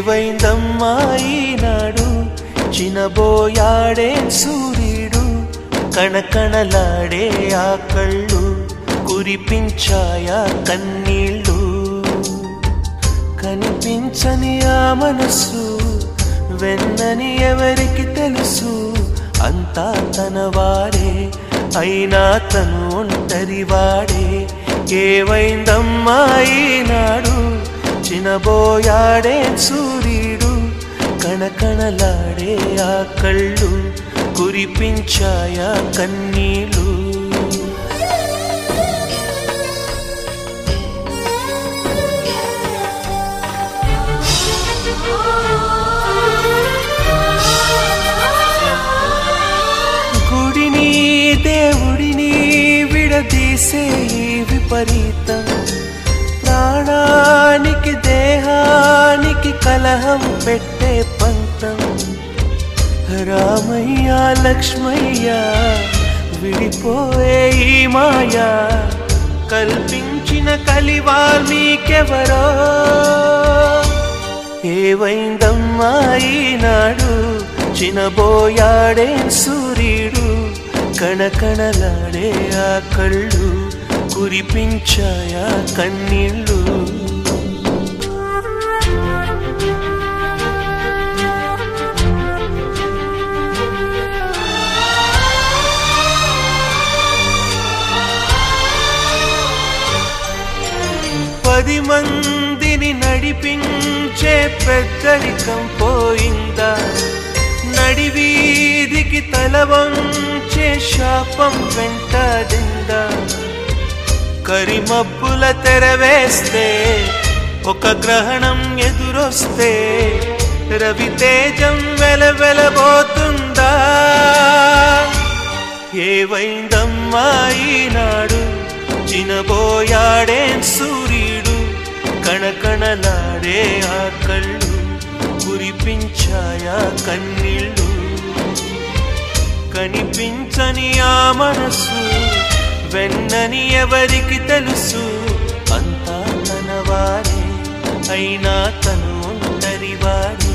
ఏవైందమ్మా ఈనాడు చినబోయాడే సూర్యుడు కణకణలాడే ఆ కళ్ళు కురిపించాయా కన్నీళ్ళు కనిపించని ఆ మనసు వెన్నని ఎవరికి తెలుసు అంతా తన వాడే అయినా తను ఒంటరి వాడే ఏవైందమ్మా ఈనాడు చినబోయాడే సూర్యుడు కణకణలాడే ఆ కళ్ళు కురిపించాయా కన్నీళ్ళు గుడిని దేవుడిని విడదీసే ఈ విపరీతం ప్రాణానికి దేహానికి కలహం పెట్టే పంతం రామయ్య లక్ష్మయ్య విడిపోయే ఈ మాయా కల్పించిన కలివాల్మీకెవరో ఏవైందమ్మా ఈనాడు చినబోయాడే సూర్యుడు కణకణలాడే ఆ కళ్ళు కురిపించాయా కన్నీళ్ళు పది మందిని నడిపించే పెద్దరికం పోయిందా నడివీధికి తల వంచే శాపం వెంటాడిందా కరిమబ్బుల తెరవేస్తే ఒక గ్రహణం ఎదురొస్తే రవితేజం వెలవెలబోతుందా ఏవైందమ్మా ఈనాడు చినబోయాడే సూర్యుడు కణకణలాడే ఆ కళ్ళు కురిపించాయా కన్నీళ్ళు కనిపించని ఆ మనసు వెన్నని ఎవరికి తెలుసు అంతా తన వారే అయినా తను ఒంటరి వాడే